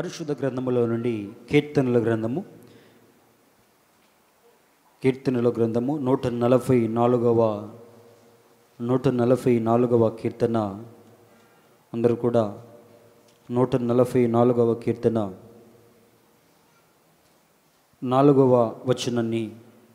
పరిశుద్ధ గ్రంథములో నుండి కీర్తనల గ్రంథము కీర్తనల గ్రంథము నూట నలభై నాలుగవ నూట నలభై నాలుగవ కీర్తన అందరూ కూడా నూట నలభై నాలుగవ కీర్తన నాలుగవ వచనాన్ని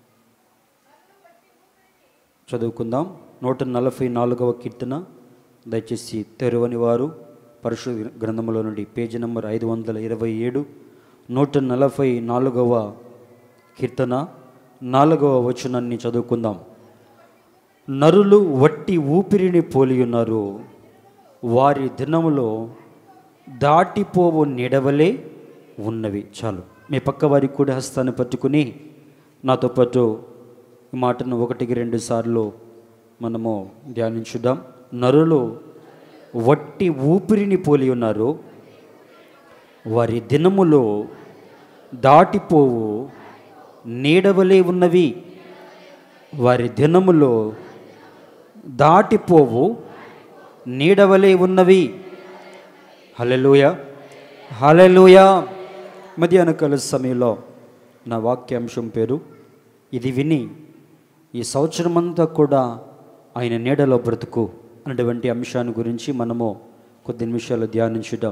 చదువుకుందాం నూట నలభై నాలుగవ కీర్తన దయచేసి తెరవని వారు పరుషు గ్రంథములో నుండి పేజీ నంబర్ ఐదు వందల ఇరవై ఏడు నూట నలభై నాలుగవ కీర్తన నాలుగవ వచనాన్ని చదువుకుందాం నరులు వట్టి ఊపిరిని పోలియున్నారు వారి దినములో దాటిపోవు నిడవలే ఉన్నవి చాలు మీ పక్క వారికి కూడా హస్తాన్ని పట్టుకుని నాతో పాటు ఈ మాటను ఒకటికి రెండు సార్లు మనము ధ్యానించుదాం నరులు వట్టి ఊపిరిని పోలి ఉన్నారు వారి దినములో దాటిపోవు నీడవలే ఉన్నవి వారి దినములో దాటిపోవు నీడవలే ఉన్నవి హలెలుయ హలెలుయ మధ్యాహ్న కాల సమయంలో నా వాక్యాంశం పేరు ఇది విని ఈ సంవత్సరమంతా కూడా ఆయన నీడలో బ్రతుకు అన్నటువంటి అంశాన్ని గురించి మనము కొద్ది నిమిషాలు ధ్యానించుదాం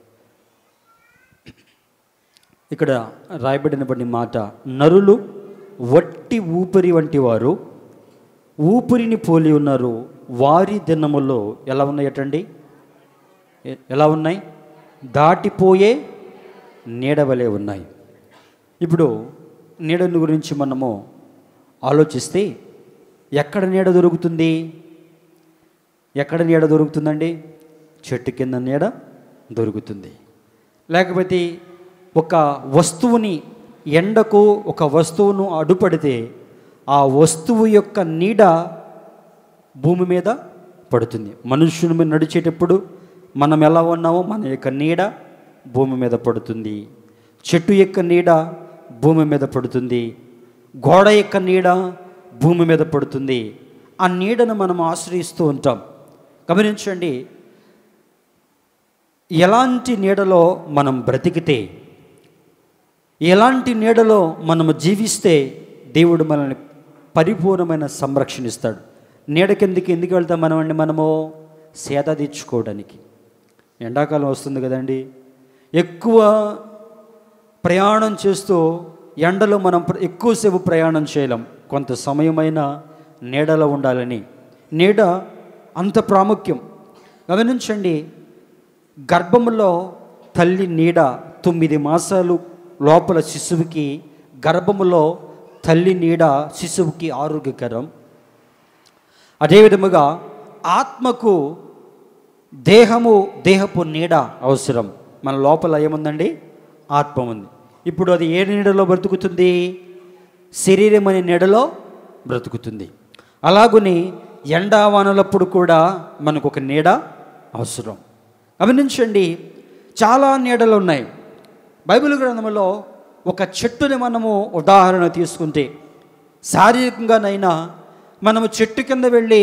ఇక్కడ రాయబడినబడిన మాట నరులు వట్టి ఊపిరి వంటి వారు ఊపిరిని పోలి ఉన్నారు వారి దినములో ఎలా ఉన్నాయటండి ఎ- ఎలా ఉన్నాయి దాటిపోయే నీడవలే ఉన్నాయి ఇప్పుడు నీడను గురించి మనము ఆలోచిస్తే ఎక్కడ నీడ దొరుకుతుంది ఎక్కడ నీడ దొరుకుతుందండి చెట్టు కింద నీడ దొరుకుతుంది లేకపోతే ఒక వస్తువుని ఎండకు ఒక వస్తువును అడ్డుపడితే ఆ వస్తువు యొక్క నీడ భూమి మీద పడుతుంది మనుషుని మీద నడిచేటప్పుడు మనం ఎలా ఉన్నామో మన యొక్క నీడ భూమి మీద పడుతుంది చెట్టు యొక్క నీడ భూమి మీద పడుతుంది గోడ యొక్క నీడ భూమి మీద పడుతుంది ఆ నీడను మనం ఆశ్రయిస్తూ ఉంటాం గమనించండి ఎలాంటి నీడలో మనం బ్రతికితే ఎలాంటి నీడలో మనము జీవిస్తే దేవుడు మనల్ని పరిపూర్ణమైన సంరక్షణ ఇస్తాడు నీడ కిందకి ఎందుకు వెళ్తాం మనం అండి మనము సేద తీర్చుకోవడానికి ఎండాకాలం వస్తుంది కదండి ఎక్కువ ప్రయాణం చేస్తూ ఎండలో మనం ప్ర- ఎక్కువసేపు ప్రయాణం చేయలేం కొంత సమయమైన నీడలో ఉండాలని నీడ అంత ప్రాముఖ్యం గమనించండి గర్భములో తల్లి నీడ తొమ్మిది మాసాలు లోపల శిశువుకి గర్భములో తల్లి నీడ శిశువుకి ఆరోగ్యకరం అదేవిధముగా ఆత్మకు దేహము దేహపు నీడ అవసరం మన లోపల ఏముందండి ఆత్మ ఉంది ఇప్పుడు అది ఏ నీడలో బ్రతుకుతుంది శరీరం అనే నీడలో బ్రతుకుతుంది అలాగుని ఎండావానలప్పుడు కూడా మనకు ఒక నీడ అవసరం గమనించండి చాలా నీడలు ఉన్నాయి బైబిల్ గ్రంథంలో ఒక చెట్టుని మనము ఉదాహరణ తీసుకుంటే శారీరకంగానైనా మనము చెట్టు కింద వెళ్ళి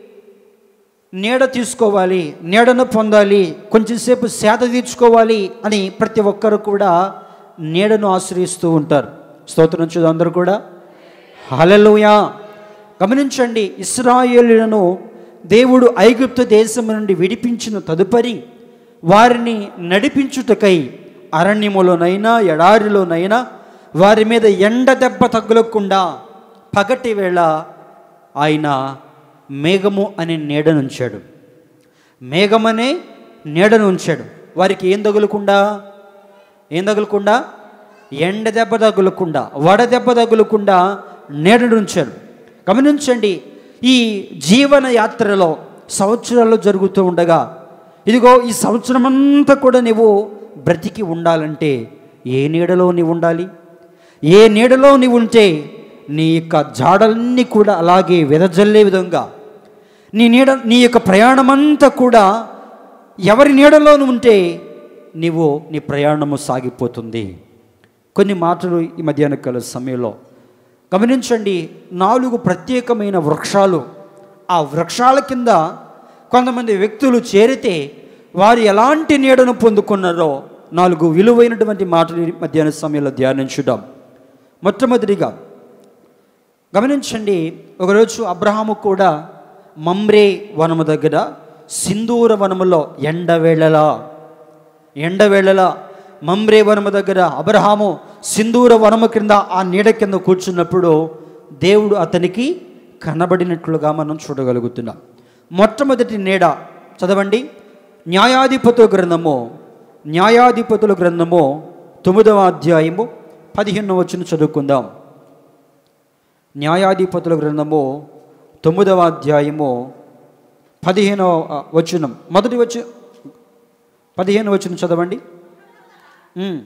నీడ తీసుకోవాలి నీడను పొందాలి కొంచెంసేపు సేద తీర్చుకోవాలి అని ప్రతి ఒక్కరు కూడా నీడను ఆశ్రయిస్తూ ఉంటారు స్తోత్రం చూద్దాం అందరూ కూడా హలలుయా గమనించండి ఇస్రాయేలులను దేవుడు ఐగుప్తు దేశం నుండి విడిపించిన తదుపరి వారిని నడిపించుటకై అరణ్యములోనైనా ఎడారిలోనైనా వారి మీద ఎండ దెబ్బ తగులకుండా పగటి వేళ ఆయన మేఘము అనే నీడను ఉంచాడు మేఘమనే నీడను ఉంచాడు వారికి ఏం తగులకుండా ఏం తగులకుండా ఎండ దెబ్బ తగులకుండా వడ దెబ్బ తగులకుండా నీడను ఉంచాడు గమనించండి ఈ జీవన యాత్రలో సంవత్సరాలు జరుగుతూ ఉండగా ఇదిగో ఈ సంవత్సరం అంతా కూడా నీవు బ్రతికి ఉండాలంటే ఏ నీడలో నీవు ఉండాలి ఏ నీడలో నీవు ఉంటే నీ యొక్క జాడలన్నీ కూడా అలాగే వెదజల్లే విధంగా నీ నీడ నీ యొక్క ప్రయాణమంతా కూడా ఎవరి నీడలో నువ్వు ఉంటే నీవు నీ ప్రయాణము సాగిపోతుంది కొన్ని మాటలు ఈ మధ్యాహ్న కాల సమయంలో గమనించండి నాలుగు ప్రత్యేకమైన వృక్షాలు ఆ వృక్షాల కింద కొంతమంది వ్యక్తులు చేరితే వారు ఎలాంటి నీడను పొందుకున్నారో నాలుగు విలువైనటువంటి మాటలు ఈ మధ్యాహ్న సమయంలో ధ్యానించుదాం మొట్టమొదటిగా గమనించండి ఒకరోజు అబ్రహాము కూడా మమ్రే వనము దగ్గర సింధూర వనములో ఎండవేళలా ఎండవేళలా మమ్రే వనము దగ్గర అబ్రహాము సింధూర వనము కింద ఆ నీడ కింద కూర్చున్నప్పుడు దేవుడు అతనికి కనబడినట్లుగా మనం చూడగలుగుతున్నాం మొట్టమొదటి నీడ చదవండి న్యాయాధిపతుల గ్రంథము న్యాయాధిపతుల గ్రంథము తొమ్మిదవ అధ్యాయము పదిహేను వచ్చిన చదువుకుందాం న్యాయాధిపతుల గ్రంథము తొమ్మిదవ అధ్యాయము పదిహేనవ ఆ, వచనం మొదటి వచ్చి పదిహేను వచనం చదవండి ఉమ్.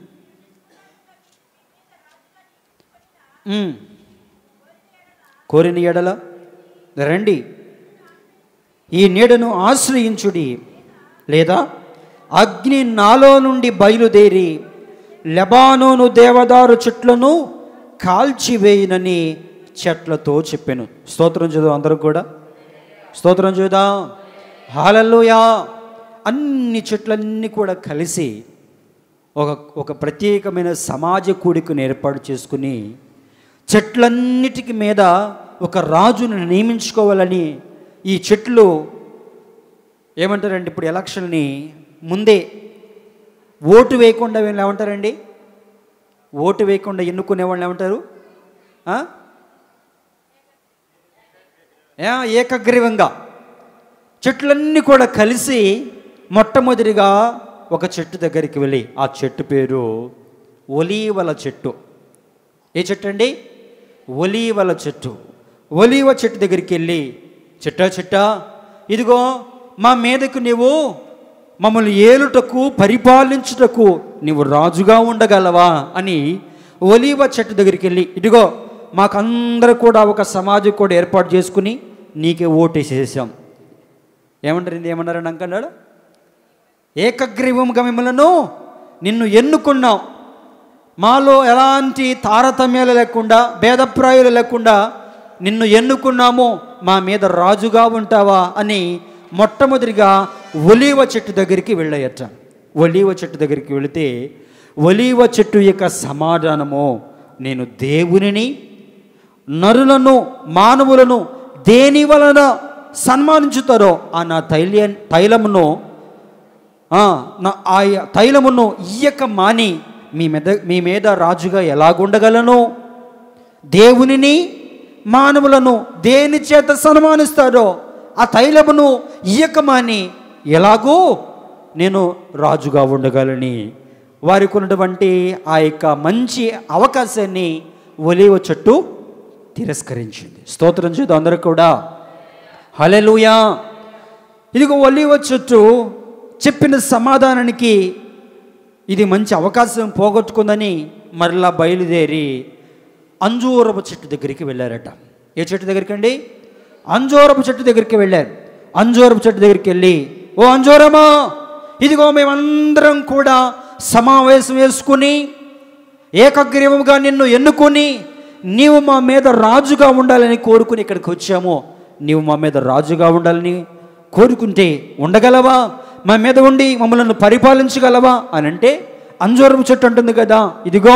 ఉమ్. కోరిన ఎడల రండి ఈ నీడను ఆశ్రయించుడి లేదా అగ్ని నాలో నుండి బయలుదేరి లెబానోను దేవదారు చెట్లను కాల్చివేయునని చెట్లతో చెప్పాను స్తోత్రం చదువు అందరూ కూడా స్తోత్రం చూద్దాం హాలల్లోయా అన్ని చెట్లన్నీ కూడా కలిసి ఒక ఒక ప్రత్యేకమైన సమాజ కూడికను ఏర్పాటు చేసుకుని చెట్లన్నిటికి మీద ఒక రాజును నియమించుకోవాలని ఈ చెట్లు ఏమంటారండి ఇప్పుడు ఎలక్షన్ని ముందే ఓటు వేయకుండా వీళ్ళు ఏమంటారండి ఓటు వేయకుండా ఎన్నుకునే వాళ్ళు ఏమంటారు ఆ? ఏ, ఏకగ్రీవంగా చెట్లన్నీ కూడా కలిసి మొట్టమొదటిగా ఒక చెట్టు దగ్గరికి వెళ్ళి ఆ చెట్టు పేరు ఒలీవల చెట్టు ఏ చెట్టు అండి ఒలీవల చెట్టు ఒలీవ చెట్టు దగ్గరికి వెళ్ళి చెట్టా చెట్టా ఇదిగో మా మీదకు నీవు మమ్మల్ని ఏలుటకు పరిపాలించుటకు నీవు రాజుగా ఉండగలవా అని ఒలీవ చెట్టు దగ్గరికి వెళ్ళి ఇదిగో మాకందరూ కూడా ఒక సమాజం కూడా ఏర్పాటు చేసుకుని నీకే ఓటేసేసాం ఏమంటారు ఇది ఏమన్నారని అంకన్నాడు ఏకగ్రీవముగా మిమ్మలను నిన్ను ఎన్నుకున్నాం మాలో ఎలాంటి తారతమ్యాలు లేకుండా భేదప్రాయాలు లేకుండా నిన్ను ఎన్నుకున్నాము మా మీద రాజుగా ఉంటావా అని మొట్టమొదటిగా ఒలీవ చెట్టు దగ్గరికి వెళ్ళయట ఒలీవ చెట్టు దగ్గరికి వెళితే ఒలీవ చెట్టు యొక్క సమాధానము నేను దేవునిని నరులను మానవులను దేని వలన సన్మానించుతారో ఆ నా తైల తైలమును ఆ, నా ఆ తైలమును ఇయ్యక మాని మీ మీద మీ మీద రాజుగా ఎలాగుండగలను దేవునిని మానవులను దేని చేత సన్మానిస్తారో ఆ తైలమును ఇయ్యక మాని ఎలాగో నేను రాజుగా ఉండగలని వారికి ఉన్నటువంటి ఆ యొక్క మంచి అవకాశాన్ని ఒలివ చెట్టు తిరస్కరించింది స్తోత్రం చేద్దాం అందరూ కూడా హలెలుయా ఇదిగో ఒలివ చెట్టు చెప్పిన సమాధానానికి ఇది మంచి అవకాశం పోగొట్టుకుందని మరలా బయలుదేరి అంజూరపు చెట్టు దగ్గరికి వెళ్ళారట ఏ చెట్టు దగ్గరికి అండి అంజూరపు చెట్టు దగ్గరికి వెళ్ళారు అంజూరపు చెట్టు దగ్గరికి వెళ్ళి ఓ అంజూరమా ఇదిగో మేమందరం కూడా సమావేశం వేసుకుని ఏకగ్రీవముగా నిన్ను ఎన్నుకొని నీవు మా మీద రాజుగా ఉండాలని కోరుకుని ఇక్కడికి వచ్చాము నీవు మా మీద రాజుగా ఉండాలని కోరుకుంటే ఉండగలవా మా మీద ఉండి మమ్మల్ని పరిపాలించగలవా అని అంటే అంజూరపు చెట్టు అంటుంది కదా ఇదిగో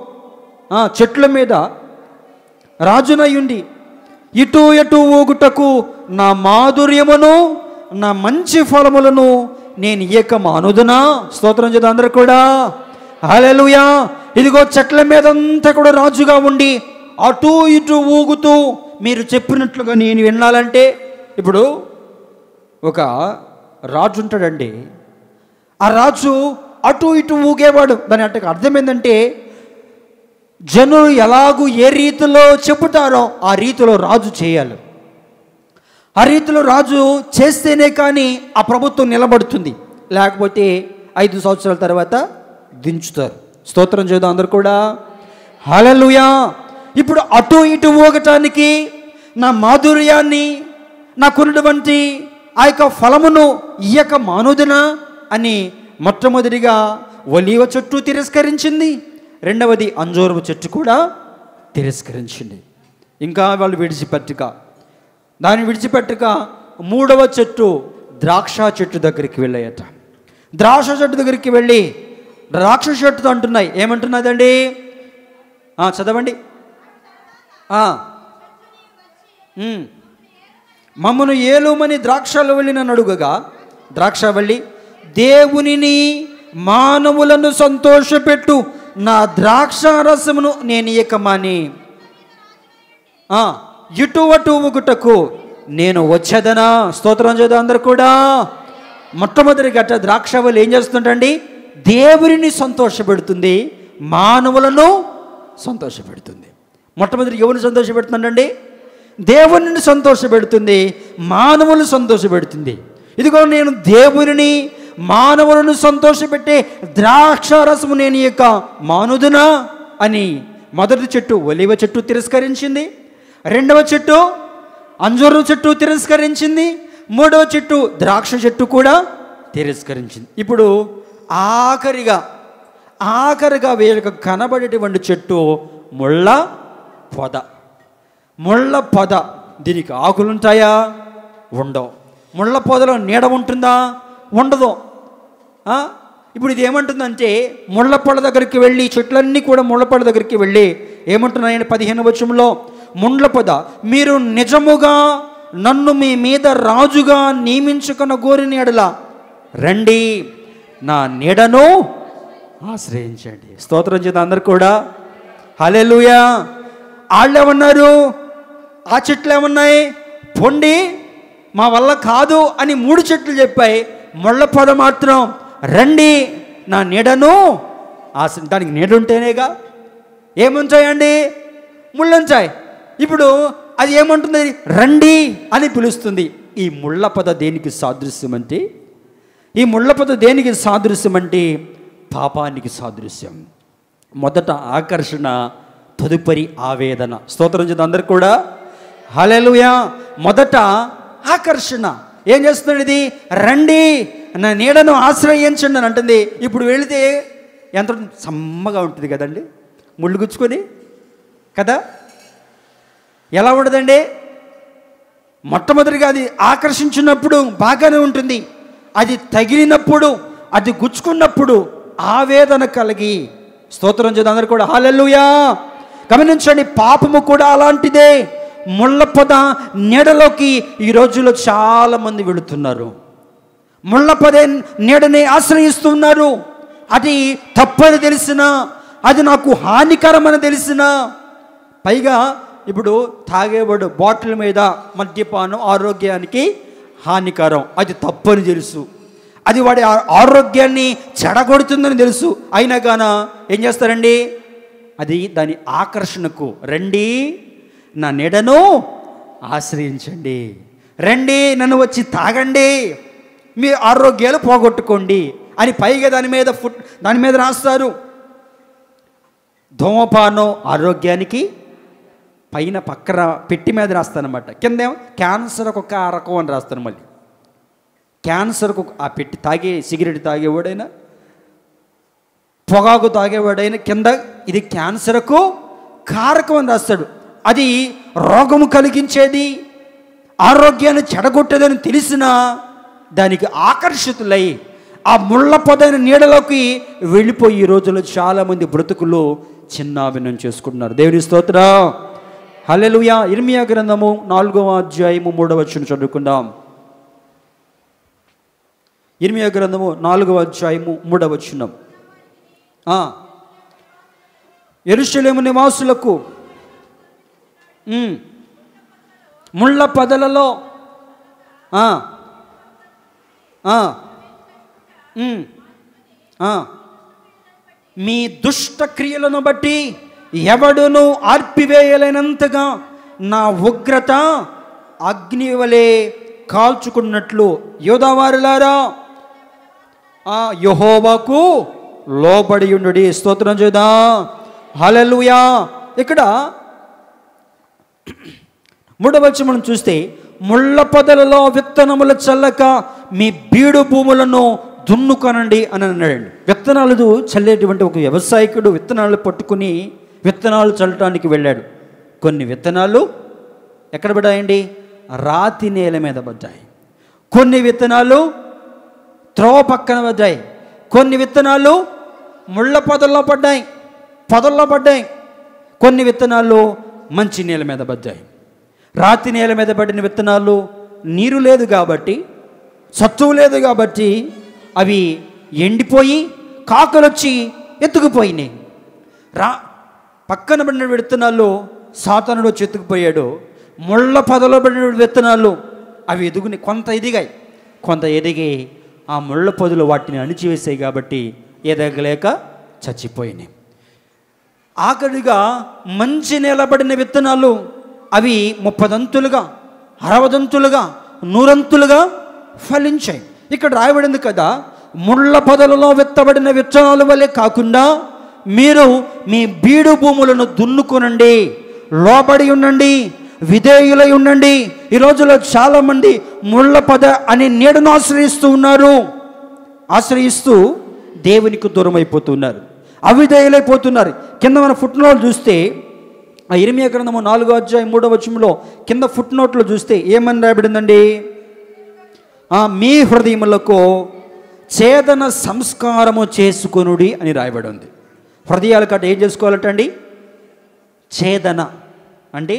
ఆ, చెట్ల మీద రాజునయ్యుండి ఇటు ఎటు ఊగుటకు నా మాధుర్యమును నా మంచి ఫలములను నేను ఇయ్యక మానుదునా స్తోత్రం చేద్దాం అందరూ కూడా హల్లెలూయా ఇదిగో చెట్ల మీద అంతా కూడా రాజుగా ఉండి అటు ఇటు ఊగుతూ మీరు చెప్పినట్లుగా నేను వినాలంటే ఇప్పుడు ఒక రాజు ఉంటాడండి ఆ రాజు అటు ఇటు ఊగేవాడు దాని అంటే అర్థం ఏంటంటే జనులు ఎలాగూ ఏ రీతిలో చెబుతారో ఆ రీతిలో రాజు చేయాలి ఆ రీతిలో రాజు చేస్తేనే కానీ ఆ ప్రభుత్వం నిలబడుతుంది లేకపోతే ఐదు సంవత్సరాల తర్వాత దించుతారు స్తోత్రం చేద్దాం అందరు కూడా హలలుయా ఇప్పుడు అటు ఇటు ఊగటానికి నా మాధుర్యాన్ని నాకున్నటువంటి ఆ యొక్క ఫలమును ఇయ్యక మానుదునా అని మొట్టమొదటిగా ఒలీవ చెట్టు తిరస్కరించింది రెండవది అంజూరపు చెట్టు కూడా తిరస్కరించింది ఇంకా వాళ్ళు విడిచిపెట్టక దాన్ని విడిచిపెట్టక మూడవ చెట్టు ద్రాక్ష చెట్టు దగ్గరికి వెళ్ళాయట ద్రాక్ష చెట్టు దగ్గరికి వెళ్ళి ద్రాక్ష చెట్టుతో అంటున్నాయి ఏమంటున్నదండి ఆ, చదవండి ఆ. ఉమ్. మమ్మను ఏలుమని ద్రాక్షవల్లి నన్ను అడుగగా ద్రాక్షవల్లి దేవునిని మానవులను సంతోషపెట్టు నా ద్రాక్ష రసమును నేను ఇకమని ఆ, ఇటువటు ఊగుటకు నేను వచ్చేదనా స్తోత్రం చేద్దాం అందరు కూడా మొట్టమొదటి గట్ట ద్రాక్షవల్లి ఏం చేస్తుంటండి దేవుని సంతోషపెడుతుంది మానవులను సంతోషపెడుతుంది మొట్టమొదటి ఎవరిని సంతోషపెడుతుందండి దేవుని సంతోషపెడుతుంది మానవులను సంతోషపెడుతుంది ఇదిగో నేను దేవుని మానవులను సంతోషపెట్టే ద్రాక్ష రసము నేను ఈ యొక్క మానుదునా అని మొదటి చెట్టు ఒలివ చెట్టు తిరస్కరించింది రెండవ చెట్టు అంజూరు చెట్టు తిరస్కరించింది మూడవ చెట్టు ద్రాక్ష చెట్టు కూడా తిరస్కరించింది ఇప్పుడు ఆఖరిగా ఆఖరిగా వీళ్ళకి కనబడేటువంటి చెట్టు ముళ్ళ పొద ముళ్ళ పొద దీనికి ఆకులుంటాయా ఉండవు ముళ్ళ పొదలో నీడ ఉంటుందా ఉండదు ఆ? ఇప్పుడు ఇది ఏమంటుందంటే ముళ్ళ పొడ దగ్గరికి వెళ్ళి చెట్లన్నీ కూడా ముళ్ళ పొడ దగ్గరికి వెళ్ళి ఏమంటున్నాయని పదిహేను వచ్చంలో ముండ్ల పొద మీరు నిజముగా నన్ను మీ మీద రాజుగా నియమించుకున్న గోరిని ఎడల రండి నా నీడను ఆశ్రయించండి స్తోత్రం చేత అందరు కూడా హలెలుయా వాళ్ళు ఏమన్నారు ఆ చెట్లు ఏమన్నాయి పొండి మా వల్ల కాదు అని మూడు చెట్లు చెప్పాయి ముళ్ళ పొద మాత్రం రండి నా నీడను ఆశ దానికి నీడ ఉంటేనేగా ఏముంచాయండి ముళ్ళుంచాయి ఇప్పుడు అది ఏమంటుంది రండి అని పిలుస్తుంది ఈ ముళ్ళ పద దేనికి సాదృశ్యం అంటే ఈ ముళ్ళ పద దేనికి సాదృశ్యం అంటే పాపానికి సాదృశ్యం మొదట ఆకర్షణ తదుపరి ఆవేదన స్తోత్రం చేద్దాం అందరు కూడా హలెలుయా మొదట ఆకర్షణ ఏం చేస్తున్నాడు ఇది రండి నా నీడను ఆశ్రయించండి అని అంటుంది ఇప్పుడు వెళితే ఎంత సమ్మగా ఉంటుంది కదండి ముళ్ళు గుచ్చుకొని కదా ఎలా ఉండదండి మొట్టమొదటిగా అది ఆకర్షించినప్పుడు బాగానే ఉంటుంది అది తగిలినప్పుడు అది గుచ్చుకున్నప్పుడు ఆవేదన కలిగి స్తోత్రం చేద్దాం అందరు కూడా హాలెల్లుయా గమనించండి పాపము కూడా అలాంటిదే ముళ్ళ పొద నీడలోకి ఈ రోజుల్లో చాలా మంది వెళుతున్నారు ముళ్ళ పదే నీడని ఆశ్రయిస్తున్నారు అది తప్పని తెలిసినా అది నాకు హానికరమని తెలిసినా పైగా ఇప్పుడు తాగేవాడు బాటిల్ మీద మద్యపానం ఆరోగ్యానికి హానికరం అది తప్పని తెలుసు అది వాడి ఆ- ఆరోగ్యాన్ని చెడగొడుతుందని తెలుసు అయినా గాన ఏం చేస్తారండి అది దాని ఆకర్షణకు రండి నా నీడను ఆశ్రయించండి రండి నన్ను వచ్చి తాగండి మీ ఆరోగ్యాలు పోగొట్టుకోండి అని పైగా దాని మీద ఫుడ్ దాని మీద రాస్తారు ధూమపానం ఆరోగ్యానికి పైన పక్కన పెట్టి మీద రాస్తానమాట కిందేమో క్యాన్సర్కి ఒక రకం అని రాస్తాను మళ్ళీ క్యాన్సర్కు ఆ పెట్టి తాగే సిగరెట్ తాగేవాడైనా పొగాకు తాగేవాడైనా కింద ఇది క్యాన్సర్కు కారకం అని రాస్తాడు అది రోగము కలిగించేది ఆరోగ్యాన్ని చెడగొట్టేదని తెలిసినా దానికి ఆకర్షితులై ఆ ముళ్ళ పొదైన నీడలోకి వెళ్ళిపోయి ఈ రోజుల్లో చాలామంది బ్రతుకులు చిన్నాభిన్నం చేసుకుంటున్నారు దేవుని స్తోత్రం హల్లెలూయా ఇర్మియా గ్రంథము నాలుగవ అధ్యాయము మూడవ వచ్చిన చదువుకుందాం ఇర్మియా గ్రంథము నాలుగవ అధ్యాయము మూడవ వచనం ఆ ఎరుషలేము నివాసులకు ఉమ్, ముళ్ళ పదలలో ఆ, ఆ, ఉమ్, ఆ, మీ దుష్ట క్రియలను బట్టి ఎవడును ఆర్పివేయలేనంతగా నా ఉగ్రత అగ్ని వలె కాల్చుకున్నట్లు యోధావారులారా ఆ యహోవాకు లోబడి ఉండు స్తోత్రం చేద్దాం హల్లెలూయా ఇక్కడ మూడవ వచనం మనం చూస్తే ముళ్ళ పొదలలో విత్తనముల చల్లక మీ బీడు భూములను దున్నుకొనండి అని అన్నాడండి విత్తనాలు చల్లేటువంటి ఒక వ్యవసాయకుడు విత్తనాలు పట్టుకుని విత్తనాలు చల్లటానికి వెళ్ళాడు కొన్ని విత్తనాలు ఎక్కడ పడ్డాయండి రాతి నేల మీద పడ్డాయి కొన్ని విత్తనాలు త్రోవ పక్కన పడ్డాయి కొన్ని విత్తనాలు ముళ్ళ పొదల్లో పడ్డాయి పొదల్లో పడ్డాయి కొన్ని విత్తనాలు మంచి నేల మీద పడ్డాయి రాతి నేల మీద పడిన విత్తనాలు నీరు లేదు కాబట్టి సత్తువు లేదు కాబట్టి అవి ఎండిపోయి కాకలొచ్చి ఎత్తుకుపోయినాయి రా పక్కన పడిన విత్తనాలు సాతనుడు వచ్చి ఎత్తుకుపోయాడు ముళ్ళ పొదలో పడిన విత్తనాలు అవి ఎదుగుని కొంత ఎదిగాయి కొంత ఎదిగి ఆ ముళ్ళ పొదలు వాటిని అణిచివేసాయి కాబట్టి ఎదగలేక చచ్చిపోయినాయి ఆఖరిగా మంచి నిలబడిన విత్తనాలు అవి ముప్పదంతులుగా అరవదంతులుగా నూరంతులుగా ఫలించాయి ఇక్కడ రాయబడింది కదా ముళ్ళ పొదలలో విత్తబడిన విత్తనాల వలె కాకుండా మీరు మీ బీడు భూములను దున్నుకునండి లోబడి ఉండండి విధేయులై ఉండండి ఈ రోజుల్లో చాలామంది ముళ్ళ పద అనే నీడను ఆశ్రయిస్తూ ఉన్నారు ఆశ్రయిస్తూ దేవునికి దూరం అయిపోతున్నారు అవిధేయులైపోతున్నారు కింద మన ఫుట్ నోట్ చూస్తే ఆ ఇరిమియా గ్రంథము నాలుగో అధ్యాయం మూడో వచనంలో కింద ఫుట్ నోట్లో చూస్తే ఏమని రాయబడిందండి ఆ మీ హృదయములకు ఛేదన సంస్కారము చేసుకొనుడి అని రాయబడి ఉంది హృదయాల కట్ట ఏం చేసుకోవాలటండి ఛేదన అంటే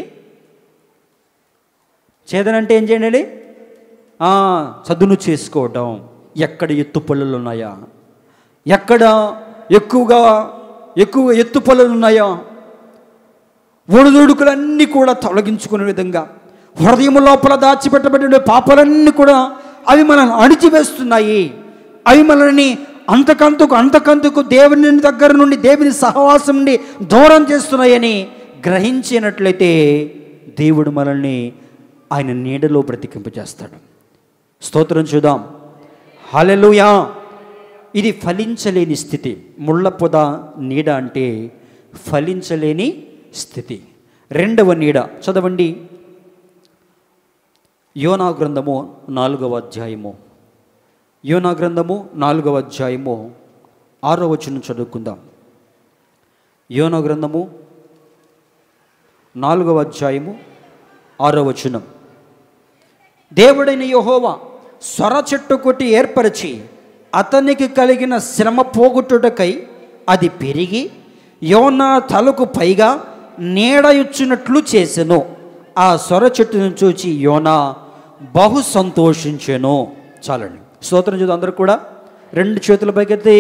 ఛేదన అంటే ఏం చేయండి అండి? ఆ, చదును చేసుకోవటం ఎక్కడ ఎత్తు పొలలు ఉన్నాయా ఎక్కడ ఎక్కువగా ఎక్కువ ఎత్తు పొలలు ఉన్నాయా ఒడిదుడుకులన్నీ కూడా తొలగించుకునే విధంగా హృదయం లోపల దాచిపెట్టబడిన పాపాలన్నీ కూడా అవి మనల్ని అణిచివేస్తున్నాయి అవి మనల్ని అంతకంతకు అంతకంతకు దేవుని దగ్గర నుండి దేవుని సహవాసం నుండి దూరం చేస్తున్నాయని గ్రహించినట్లయితే దేవుడు మనల్ని ఆయన నీడలో బ్రతికింపజేస్తాడు స్తోత్రం చూద్దాం హల్లెలూయా ఇది ఫలించలేని స్థితి ముళ్ళ పొద నీడ అంటే ఫలించలేని స్థితి రెండవ నీడ చదవండి యోనా గ్రంథము నాలుగవ అధ్యాయము యోనా గ్రంథము నాలుగవ అధ్యాయము ఆరో వచనం చదువుకుందాం యోనా గ్రంథము నాలుగవ అధ్యాయము ఆరో వచనం దేవుడైన యెహోవా స్వర చెట్టు కొట్టి ఏర్పరిచి అతనికి కలిగిన శ్రమ పోగొట్టుటకై అది పెరిగి యోనా తలకు పైగా నీడ ఇచ్చినట్లు చేసెను ఆ స్వర చెట్టును చూచి యోనా బహు సంతోషించెను చాలండి స్తోత్రం చూద్దాం అందరూ కూడా రెండు చేతుల పైకెత్తి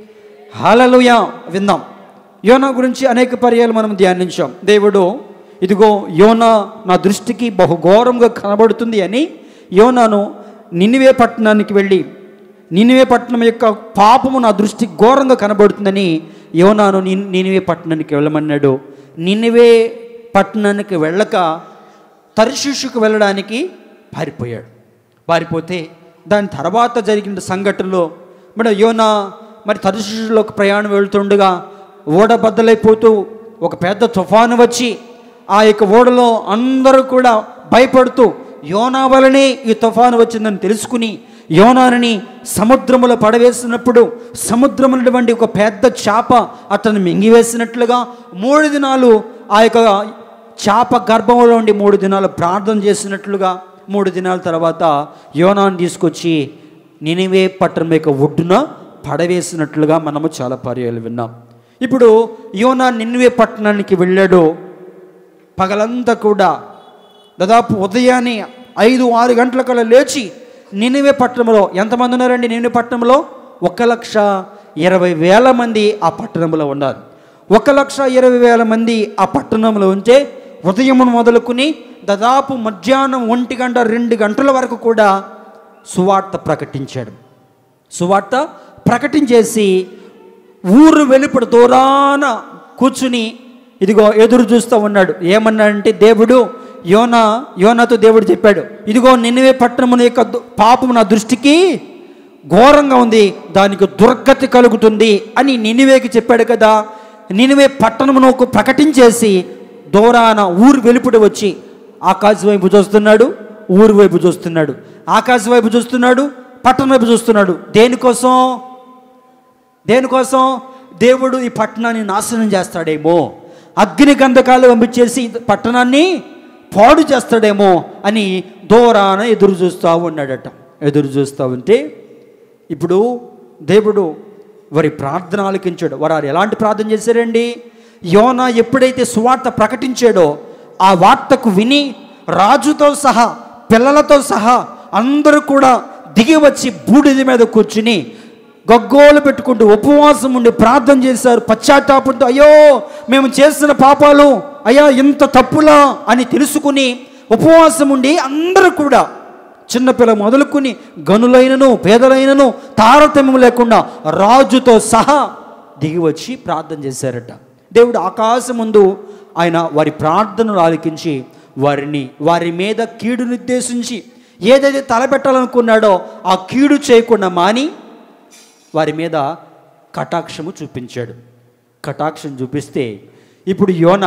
హాలలుయా విందాం యోనా గురించి అనేక పర్యాలు మనం ధ్యానించాం దేవుడు ఇదిగో యోనా నా దృష్టికి బహు ఘోరంగా కనబడుతుంది అని యోనాను నినివే పట్టణానికి వెళ్ళి నినివే పట్టణం యొక్క పాపము నా దృష్టికి ఘోరంగా కనబడుతుందని యోనాను నిన్- నినివే పట్టణానికి వెళ్ళమన్నాడు నినివే పట్టణానికి వెళ్ళక తర్షిషుకు వెళ్ళడానికి పారిపోయాడు పారిపోతే దాని తర్వాత జరిగిన సంఘటనలో మరి యోనా మరి తర్షిషులోకి ప్రయాణం వెళ్తుండగా ఓడ బద్దలైపోతూ ఒక పెద్ద తుఫాను వచ్చి ఆ యొక్క ఓడలో అందరూ కూడా భయపడుతూ యోనా వలనే ఈ తుఫాను వచ్చిందని తెలుసుకుని యోనాని సముద్రములో పడవేసినప్పుడు సముద్రముల వంటి ఒక పెద్ద చేప అతను మింగివేసినట్లుగా మూడు దినాలు ఆ యొక్క చేప గర్భంలో ఉండి మూడు దినాలు ప్రార్థన చేసినట్లుగా మూడు దినాల తర్వాత యోనాను తీసుకొచ్చి నినివే పట్టణం యొక్క ఒడ్డున పడవేసినట్లుగా మనము చాలా పర్యాలు విన్నాం ఇప్పుడు యోనా నినివే పట్టణానికి వెళ్ళాడు పగలంతా కూడా దాదాపు ఉదయాన్నే ఐదు ఆరు గంటల కల్లా లేచి నినివే పట్టణంలో ఎంతమంది ఉన్నారండి నినివే పట్టణంలో ఒక లక్ష ఇరవై వేల మంది ఆ పట్టణంలో ఉన్నారు ఒక లక్ష ఇరవై వేల మంది ఆ పట్టణంలో ఉంటే ఉదయం మొదలుకుని దాదాపు మధ్యాహ్నం ఒంటి గంట రెండు గంటల వరకు కూడా సువార్త ప్రకటించాడు సువార్త ప్రకటించేసి ఊరు వెలుపడి దూరాన కూర్చుని ఇదిగో ఎదురు చూస్తూ ఉన్నాడు ఏమన్నాడంటే దేవుడు యోనా యోనాతో దేవుడు చెప్పాడు ఇదిగో నిన్నవే పట్టణమున యొక్క దు- పాపము నా దృష్టికి ఘోరంగా ఉంది దానికి దుర్గతి కలుగుతుంది అని నినివేకి చెప్పాడు కదా నినివే పట్టణమునకు ప్రకటించేసి దూరాన ఊరు వెలుపడి వచ్చి ఆకాశం వైపు చూస్తున్నాడు ఊరు వైపు చూస్తున్నాడు ఆకాశం వైపు చూస్తున్నాడు పట్టణం వైపు చూస్తున్నాడు దేనికోసం దేనికోసం దేవుడు ఈ పట్టణాన్ని నాశనం చేస్తాడేమో అగ్ని గంధకాలు పంపించేసి ఈ పట్టణాన్ని పాడు చేస్తాడేమో అని దూరాన ఎదురు చూస్తూ ఉన్నాడట ఎదురు చూస్తూ ఉంటే ఇప్పుడు దేవుడు వారి ప్రార్థన ఆలకించాడు వారు ఎలాంటి ప్రార్థన చేశారండి యోనా ఎప్పుడైతే సువార్త ప్రకటించాడో ఆ వార్తకు విని రాజుతో సహా పిల్లలతో సహా అందరూ కూడా దిగి వచ్చి బూడిద మీద కూర్చుని గగ్గోలు పెట్టుకుంటూ ఉపవాసం ఉండి ప్రార్థన చేశారు పశ్చాత్తాపంతో అయ్యో మేము చేసిన పాపాలు అయ్యా ఇంత తప్పులా అని తెలుసుకుని ఉపవాసం ఉండి అందరూ కూడా చిన్నపిల్ల మొదలుకుని గనులైనను పేదలైనను తారతమ్యం లేకుండా రాజుతో సహా దిగి వచ్చి ప్రార్థన చేశారట దేవుడు ఆకాశం ముందు ఆయన వారి ప్రార్థనలు ఆలకించి వారిని వారి మీద కీడు నిర్దేశించి ఏదైతే తలపెట్టాలనుకున్నాడో ఆ కీడు చేయకుండా మాని వారి మీద కటాక్షము చూపించాడు కటాక్షం చూపిస్తే ఇప్పుడు యోన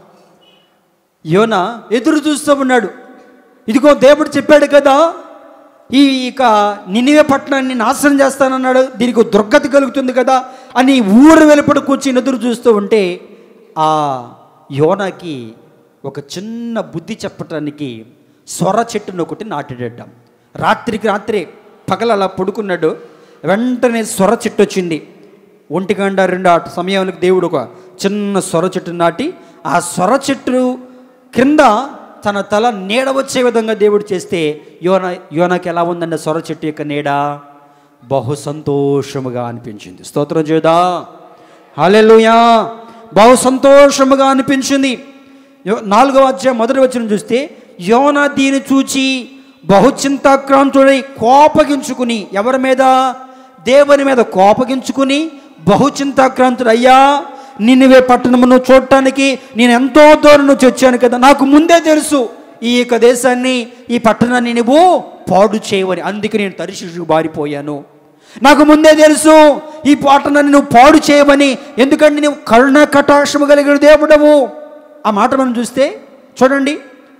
యోన ఎదురు చూస్తూ ఉన్నాడు ఇదిగో దేవుడు చెప్పాడు కదా ఈ ఇక నినివే పట్టణాన్ని నాశనం చేస్తానన్నాడు దీనికి ఒక దుర్గతి కలుగుతుంది కదా అని ఊరు వెలుపడ కూర్చుని ఎదురు చూస్తూ ఉంటే ఆ యోనకి ఒక చిన్న బుద్ధి చెప్పటానికి సొర చెట్టును ఒకటి నాటాడట రాత్రికి రాత్రే పగల అలా పడుకున్నాడు వెంటనే సొర చెట్టు వచ్చింది ఒంటి గంట రెండు ఆ సమయానికి దేవుడు ఒక చిన్న సొర చెట్టు నాటి ఆ సొర చెట్టు క్రింద తన తల నీడ వచ్చే విధంగా దేవుడు చేస్తే యోన యోనకి ఎలా ఉందండి సొర చెట్టు యొక్క నీడ బహు సంతోషముగా అనిపించింది స్తోత్రం చేదా హల్లెలూయా బహు సంతోషముగా అనిపించింది యో- నాలుగవ అధ్యాయం మొదటి వచ్చిన చూస్తే యోన దీని చూచి బహు చింతాక్రాంతుడై కోపగించుకుని ఎవరి మీద దేవుని మీద కోపగించుకుని బహు చింతాక్రాంతుడు అయ్యా నిన్నవే పట్టణమును చూడటానికి నేను ఎంతో దూరం నుంచి వచ్చాను కదా నాకు ముందే తెలుసు ఈ యొక్క దేశాన్ని ఈ పట్టణాన్ని నువ్వు పాడు చేయవని అందుకే నేను తరిశిషు బారిపోయాను నాకు ముందే తెలుసు ఈ పట్టణాన్ని నువ్వు పాడు చేయవని ఎందుకంటే నువ్వు కరుణ కటాక్షము కలిగిన దేవుడవు ఆ మాట మనం చూస్తే చూడండి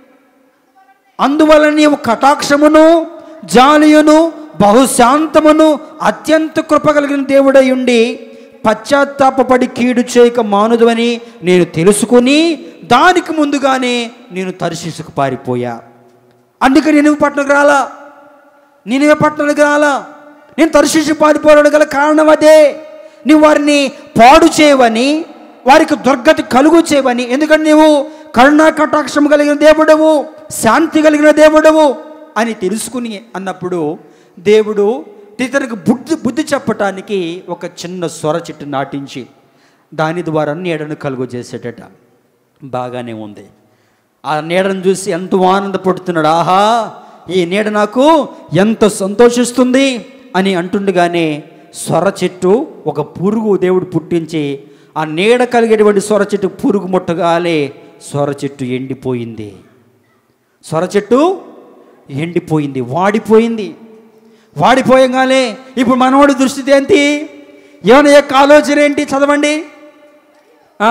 అందువల్ల నీవు కటాక్షమును జాలియును బహుశాంతమును అత్యంత కృప కలిగిన దేవుడై ఉండి పశ్చాత్తాపపడి కీడు చేయక మానుదవని నేను తెలుసుకుని దానికి ముందుగానే నేను తరిశిసుకు పారిపోయా అందుకే నేను పట్టణకు రాలా నేనే పట్టణానికి రాలా నేను తరిశిషి పారిపోవడం గల కారణం అదే నువ్వు వారిని పాడు చేయవని వారికి దుర్గతి కలుగు చేయవని ఎందుకంటే నీవు కరుణా కటాక్షం కలిగిన దేవుడవు శాంతి కలిగిన దేవుడవు అని తెలుసుకుని అన్నప్పుడు దేవుడు ఇతనికి బుద్ధి బుద్ధి చెప్పటానికి ఒక చిన్న స్వర చెట్టు నాటించి దాని ద్వారా నీడను కలుగు చేసేటట బాగానే ఉంది ఆ నీడను చూసి ఎంతో ఆనందపడుతున్నాడు ఆహా ఈ నీడ నాకు ఎంత సంతోషిస్తుంది అని అంటుండగానే స్వర చెట్టు ఒక పురుగు దేవుడు పుట్టించి ఆ నీడ కలిగేటువంటి స్వర చెట్టు పురుగు ముట్టగాలే స్వర చెట్టు ఎండిపోయింది స్వర చెట్టు ఎండిపోయింది వాడిపోయింది వాడిపోయంగానే ఇప్పుడు మనవాడి దృష్టి ఏంటి ఏమైనా యొక్క ఆలోచన ఏంటి చదవండి ఆ,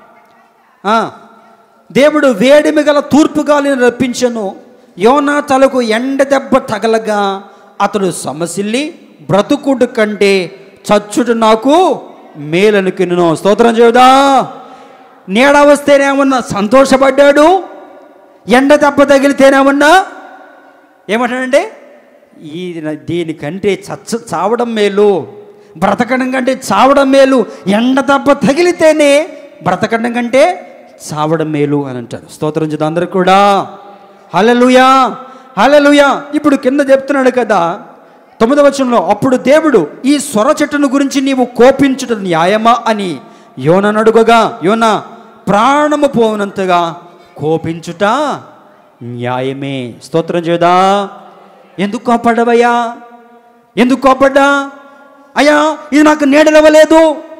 ఆ. దేవుడు వేడిమి గల తూర్పు గాలిని రప్పించను యోనా తలకు ఎండ దెబ్బ తగలగా అతడు సమసిల్లి బ్రతుకుడు కంటే చచ్చుడు నాకు మేలనుకును స్తోత్రం చేయుదా నీడ వస్తేనేమన్నా సంతోషపడ్డాడు ఎండ దెబ్బ తగిలితేనేమన్నా ఏమంటాడంటే ఈ దీనికంటే చచ్చ చావడం మేలు బ్రతకడం కంటే చావడం మేలు ఎండ దెబ్బ తగిలితేనే బ్రతకడం కంటే చావడం మేలు అని అంటారు స్తోత్రం చేద్దాం అందరూ కూడా హలలుయా హలలుయా ఇప్పుడు కింద చెప్తున్నాడు కదా తొమ్మిదవ వచనంలో అప్పుడు దేవుడు ఈ స్వర చెట్టును గురించి నీవు కోపించుట న్యాయమా అని యోనను అడుగగా యోన ప్రాణము పోనంతగా కోపించుట న్యాయమే స్తోత్రం చేదా ఎందుకు కోపడ్డావయ్యా ఎందుకు కోపడ్డా అయ్యా ఇది నాకు నీడనివ్వలేదు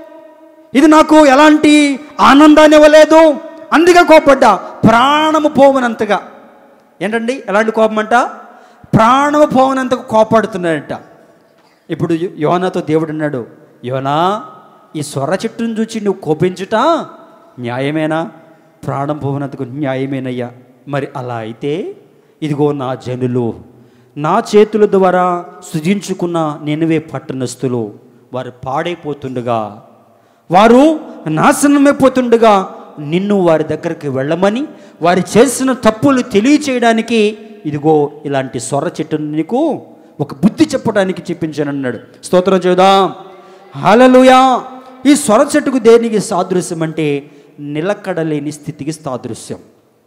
ఇది నాకు ఎలాంటి ఆనందాన్ని ఇవ్వలేదు అందుకే కోపడ్డా ప్రాణము పోవనంతగా ఏంటండి ఎలాంటి కోపం అంట ప్రాణము పోవనంతగా కోపడుతున్నాడంట ఇప్పుడు యో- యోనాతో దేవుడు అన్నాడు యోనా ఈ స్వర చెట్టును చూచి నువ్వు కోపించుట న్యాయమేనా ప్రాణం పోవనంతకు న్యాయమేనయ్యా మరి అలా అయితే ఇదిగో నా జనులు నా చేతుల ద్వారా సృజించుకున్న నెనువే పట్టణస్థులు వారు పాడైపోతుండగా వారు నాశనమైపోతుండగా నిన్ను వారి దగ్గరికి వెళ్ళమని వారు చేసిన తప్పులు తెలియచేయడానికి ఇదిగో ఇలాంటి స్వర చెట్టును నీకు ఒక బుద్ధి చెప్పడానికి చెప్పించాను అన్నాడు స్తోత్రం చేద్దాం హలలుయా ఈ సొర చెట్టుకు దేనికి సాదృశ్యం అంటే నిలకడలేని స్థితికి సాదృశ్యం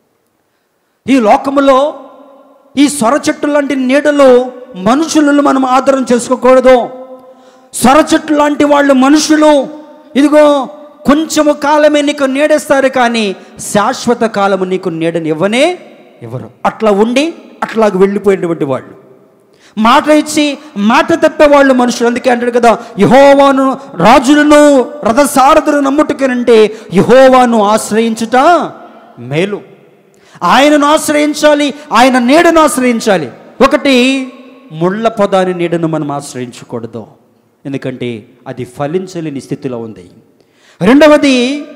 ఈ లోకములో ఈ సొర చెట్టు లాంటి నీడలో మనుషులను మనం ఆదరణ చేసుకోకూడదు సొర చెట్టు లాంటి వాళ్ళు మనుషులు ఇదిగో కొంచెము కాలమే నీకు నీడేస్తారు కానీ శాశ్వత కాలము నీకు నీడని ఇవ్వనే ఇవ్వరు అట్లా ఉండి అట్లాగ వెళ్ళిపోయినటువంటి వాళ్ళు మాట ఇచ్చి మాట తప్పే వాళ్ళు మనుషులు అందుకే అంటాడు కదా యహోవాను రాజులను రథసారథులు నమ్ముటకేనంటే యహోవాను ఆశ్రయించుట మేలు ఆయనను ఆశ్రయించాలి ఆయన నీడను ఆశ్రయించాలి ఒకటి ముళ్ళ పొదాని నీడను మనం ఆశ్రయించకూడదు ఎందుకంటే అది ఫలించలేని స్థితిలో ఉంది రెండవది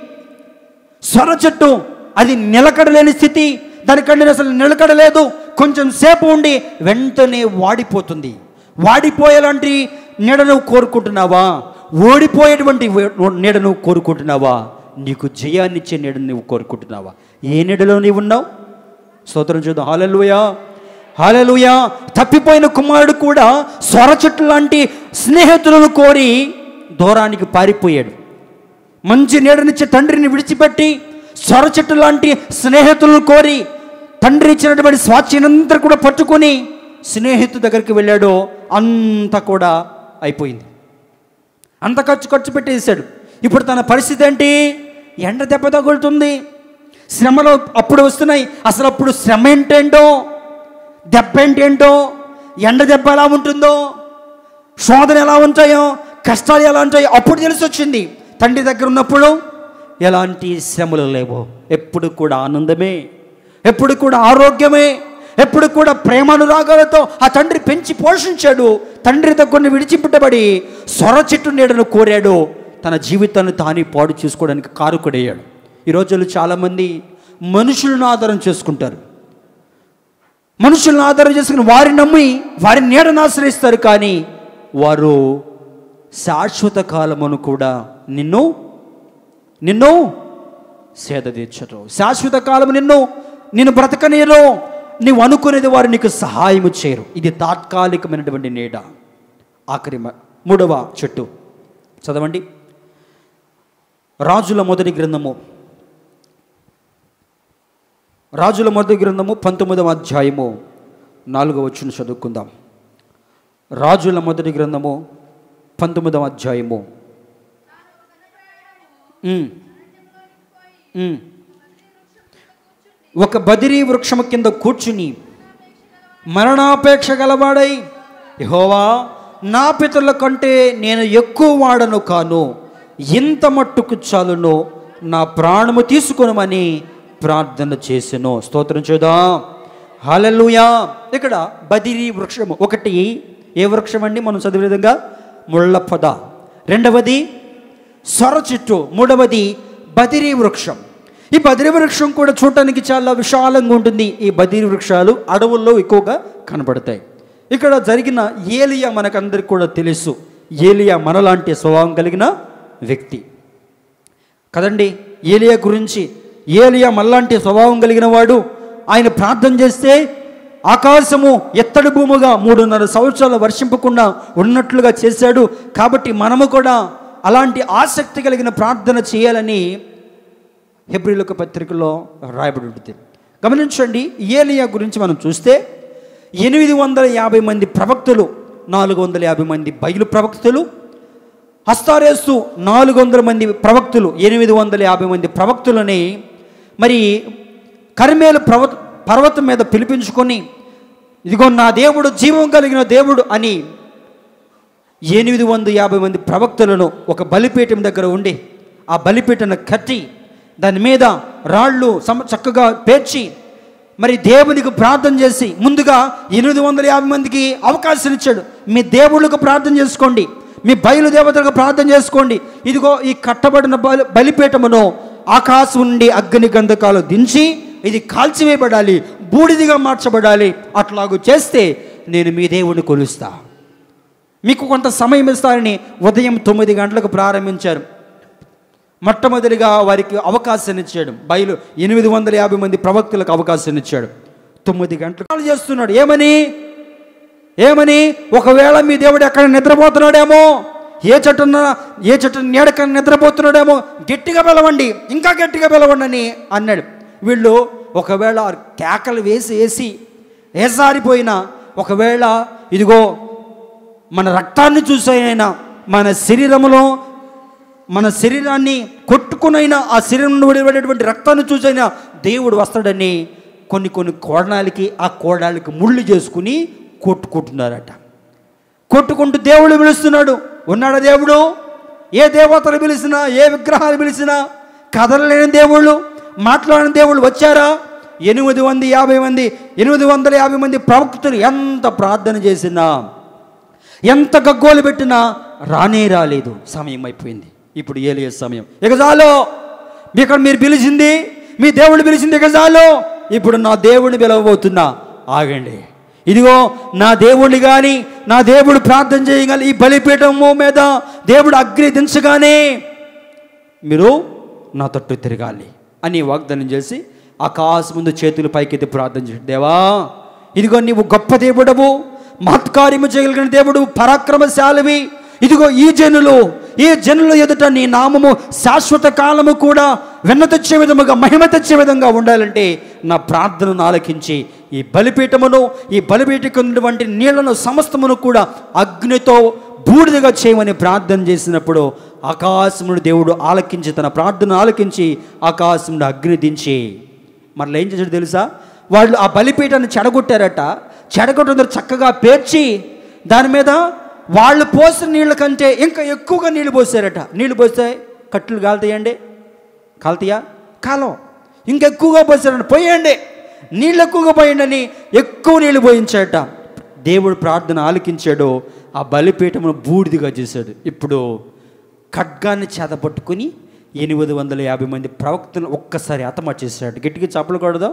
సొర చెట్టు అది నిలకడలేని స్థితి దానికంటే అసలు నిలకడలేదు కొంచెం సేపు ఉండి వెంటనే వాడిపోతుంది వాడిపోయేలాంటి నీడను కోరుకుంటున్నావా ఓడిపోయేటువంటి వే- నీడను కోరుకుంటున్నావా నీకు జయాన్నిచ్చే నీడను నువ్వు కోరుకుంటున్నావా ఏ నీడలో నీవు ఉన్నావు స్తోత్రం చూద్దాం హాలలుయా హాలలుయా తప్పిపోయిన కుమారుడు కూడా స్వర చెట్టు లాంటి స్నేహితులను కోరి దూరానికి పారిపోయాడు మంచి నీడనిచ్చే తండ్రిని విడిచిపెట్టి సొర చెట్టు లాంటి స్నేహితులను కోరి తండ్రి ఇచ్చినటువంటి స్వాచ్యనంతా కూడా పట్టుకొని స్నేహితు దగ్గరికి వెళ్ళాడో అంత కూడా అయిపోయింది అంత ఖర్చు ఖర్చు పెట్టేశాడు ఇప్పుడు తన పరిస్థితి ఏంటి ఎండ దెబ్బ తగులుతుంది శ్రమలు అప్పుడు వస్తున్నాయి అసలు అప్పుడు శ్రమ ఏంటేంటో దెబ్బ ఏంటేంటో ఎండ దెబ్బ ఎలా ఉంటుందో శోధన ఎలా ఉంటాయో కష్టాలు ఎలా ఉంటాయో అప్పుడు తెలిసి వచ్చింది తండ్రి దగ్గర ఉన్నప్పుడు ఎలాంటి శ్రమలు లేవు ఎప్పుడు కూడా ఆనందమే ఎప్పుడు కూడా ఆరోగ్యమే ఎప్పుడు కూడా ప్రేమానురాగాలతో ఆ తండ్రి పెంచి పోషించాడు తండ్రి దగ్గర విడిచిపెట్టబడి సొర చెట్టు నీడను కోరాడు తన జీవితాన్ని తానే పాడు చేసుకోవడానికి కారుకుడయ్యాడు ఈ రోజుల్లో చాలామంది మనుషులను ఆధారం చేసుకుంటారు మనుషులను ఆధారం చేసుకుని వారిని నమ్మి వారి నీడను ఆశ్రయిస్తారు కానీ వారు శాశ్వత కాలమును కూడా నిన్ను నిన్ను సేద తీర్చరు శాశ్వత కాలము నిన్ను నిన్ను బ్రతకనేరు నీవు అనుకునేది వారు నీకు సహాయము చేయరు ఇది తాత్కాలికమైనటువంటి నీడ ఆఖరి మ- మూడవ చెట్టు చదవండి రాజుల మొదటి గ్రంథము రాజుల మొదటి గ్రంథము పంతొమ్మిదవ అధ్యాయము నాలుగవ వచ్చిన చదువుకుందాం రాజుల మొదటి గ్రంథము పంతొమ్మిదవ అధ్యాయము ఉమ్. ఉమ్. ఒక బదిరీ వృక్షము కింద కూర్చుని మరణాపేక్ష గలవాడై యహోవా నా పితరుల కంటే నేను ఎక్కువ వాడను కాను ఇంత మట్టుకు చాలును నా ప్రాణము తీసుకొనమని ప్రార్థన చేసెను స్తోత్రం చేద్దాం హల్లెలూయా ఇక్కడ బదిరీ వృక్షము ఒకటి ఏ వృక్షం అండి మనం చదివే విధంగా ముళ్ళ పొద రెండవది సొర చెట్టు మూడవది బదిరీ వృక్షం ఈ బదిరి వృక్షం కూడా చూడటానికి చాలా విశాలంగా ఉంటుంది ఈ బదిరి వృక్షాలు అడవుల్లో ఎక్కువగా కనబడతాయి ఇక్కడ జరిగిన ఏలియా మనకందరికి కూడా తెలుసు ఏలియా మనలాంటి స్వభావం కలిగిన వ్యక్తి కదండి ఏలియా గురించి ఏలియా మల్లాంటి స్వభావం కలిగిన వాడు ఆయన ప్రార్థన చేస్తే ఆకాశము ఎత్తడి భూముగా మూడున్నర సంవత్సరాలు వర్షింపకుండా ఉన్నట్లుగా చేశాడు కాబట్టి మనము కూడా అలాంటి ఆసక్తి కలిగిన ప్రార్థన చేయాలని హెబ్రిలకు పత్రికలో రాయబడి ఉంటుంది గమనించండి ఏలియా గురించి మనం చూస్తే ఎనిమిది వందల యాభై మంది ప్రవక్తలు నాలుగు వందల యాభై మంది బయలు ప్రవక్తలు హస్తారేస్తు నాలుగు వందల మంది ప్రవక్తులు ఎనిమిది వందల యాభై మంది ప్రవక్తులని మరి కరిమేలు పర్వత పర్వతం మీద పిలిపించుకొని ఇదిగో నా దేవుడు జీవం కలిగిన దేవుడు అని ఎనిమిది వందల యాభై మంది ప్రవక్తలను ఒక బలిపీఠం దగ్గర ఉండి ఆ బలిపీఠను కట్టి దాని మీద రాళ్ళు సమ చక్కగా పేర్చి మరి దేవునికి ప్రార్థన చేసి ముందుగా ఎనిమిది వందల యాభై మందికి అవకాశం ఇచ్చాడు మీ దేవుళ్ళకు ప్రార్థన చేసుకోండి మీ బయలు దేవతలకు ప్రార్థన చేసుకోండి ఇదిగో ఈ కట్టబడిన బలి బలిపీఠమును ఆకాశం నుండి అగ్ని గంధకాలు దించి ఇది కాల్చివేయబడాలి బూడిదిగా మార్చబడాలి అట్లాగూ చేస్తే నేను మీ దేవుడిని కొలుస్తా మీకు కొంత సమయం ఇస్తారని ఉదయం తొమ్మిది గంటలకు ప్రారంభించారు మొట్టమొదటిగా వారికి అవకాశం ఇచ్చాడు బయలు ఎనిమిది వందల యాభై మంది ప్రవక్తలకు అవకాశం ఇచ్చాడు తొమ్మిది గంటలు కాల్ చేస్తున్నాడు ఏమని ఏమని ఒకవేళ మీ దేవుడు ఎక్కడ నిద్రపోతున్నాడేమో ఏ చెట్టున ఏ చెట్టు నీడక నిద్రపోతున్నాడేమో గట్టిగా పిలవండి ఇంకా గట్టిగా పిలవండి అని అన్నాడు వీళ్ళు ఒకవేళ కేకలు వేసి వేసి ఏసారిపోయినా ఒకవేళ ఇదిగో మన రక్తాన్ని చూసైనా మన శరీరంలో మన శరీరాన్ని కొట్టుకునైనా ఆ శరీరం నుండి విడిపడేటువంటి రక్తాన్ని చూసైనా దేవుడు వస్తాడని కొన్ని కొన్ని కోడనాలకి ఆ కోడాలకి ముళ్ళు చేసుకుని కొట్టుకుంటున్నారట కొట్టుకుంటూ దేవుడు పిలుస్తున్నాడు ఉన్నాడా దేవుడు ఏ దేవతలు పిలిచినా ఏ విగ్రహాలు పిలిచినా కదలలేని దేవుళ్ళు మాట్లాడిన దేవుళ్ళు వచ్చారా ఎనిమిది వంద యాభై మంది ఎనిమిది వందల యాభై మంది ప్రవక్తలు ఎంత ప్రార్థన చేసినా ఎంత గగ్గోలు పెట్టినా రానే రాలేదు సమయం అయిపోయింది ఇప్పుడు ఏలియ సమయం ఇక చాలు ఇక్కడ మీరు పిలిచింది మీ దేవుడు పిలిచింది ఇక చాలు ఇప్పుడు నా దేవుడిని పిలవబోతున్నా ఆగండి ఇదిగో నా దేవుడిని కానీ నా దేవుడు ప్రార్థన చేయగల ఈ బలిపీఠము మీద దేవుడు అగ్ని దించగానే మీరు నా తట్టు తిరగాలి అని వాగ్దానం చేసి ఆకాశం ముందు చేతులు పైకెత్తి ప్రార్థన చేసి దేవా ఇదిగో నీవు గొప్ప దేవుడవు మహత్కార్యము చేయగలిగిన దేవుడు పరాక్రమశాలివి ఇదిగో ఈ జనులు ఈ జనుల ఎదుట నీ నామము శాశ్వత కాలము కూడా వెన్న తెచ్చే విధముగా మహిమ తెచ్చే విధంగా ఉండాలంటే నా ప్రార్థనను ఆలకించి ఈ బలిపీఠమును ఈ బలిపీఠకు ఉన్నటువంటి నీళ్లను సమస్తమును కూడా అగ్నితో బూడిదగా చేయమని ప్రార్థన చేసినప్పుడు ఆకాశముడు దేవుడు ఆలకించి తన ప్రార్థన ఆలకించి ఆకాశముడు అగ్ని దించి మరలా ఏం చేశాడు తెలుసా వాళ్ళు ఆ బలిపీఠాన్ని చెడగొట్టారట చెడగొట్టిన చక్కగా పేర్చి దాని మీద వాళ్ళు పోసిన నీళ్ళ కంటే ఇంకా ఎక్కువగా నీళ్ళు పోసారట నీళ్ళు పోస్తే కట్లు కాలుతాయండి కాలుతాయా కాలం ఇంకెక్కువగా పోసారండి పోయండి నీళ్ళు ఎక్కువగా పోయండి అని ఎక్కువ నీళ్ళు పోయించాడట దేవుడు ప్రార్థన ఆలకించాడు ఆ బలిపీఠమును బూడిదిగా చేశాడు ఇప్పుడు ఖడ్గాన్ని చేతపట్టుకుని ఎనిమిది వందల యాభై మంది ప్రవక్తలు ఒక్కసారి హతమర్చేసాడు గట్టిగా చప్పలకూడదు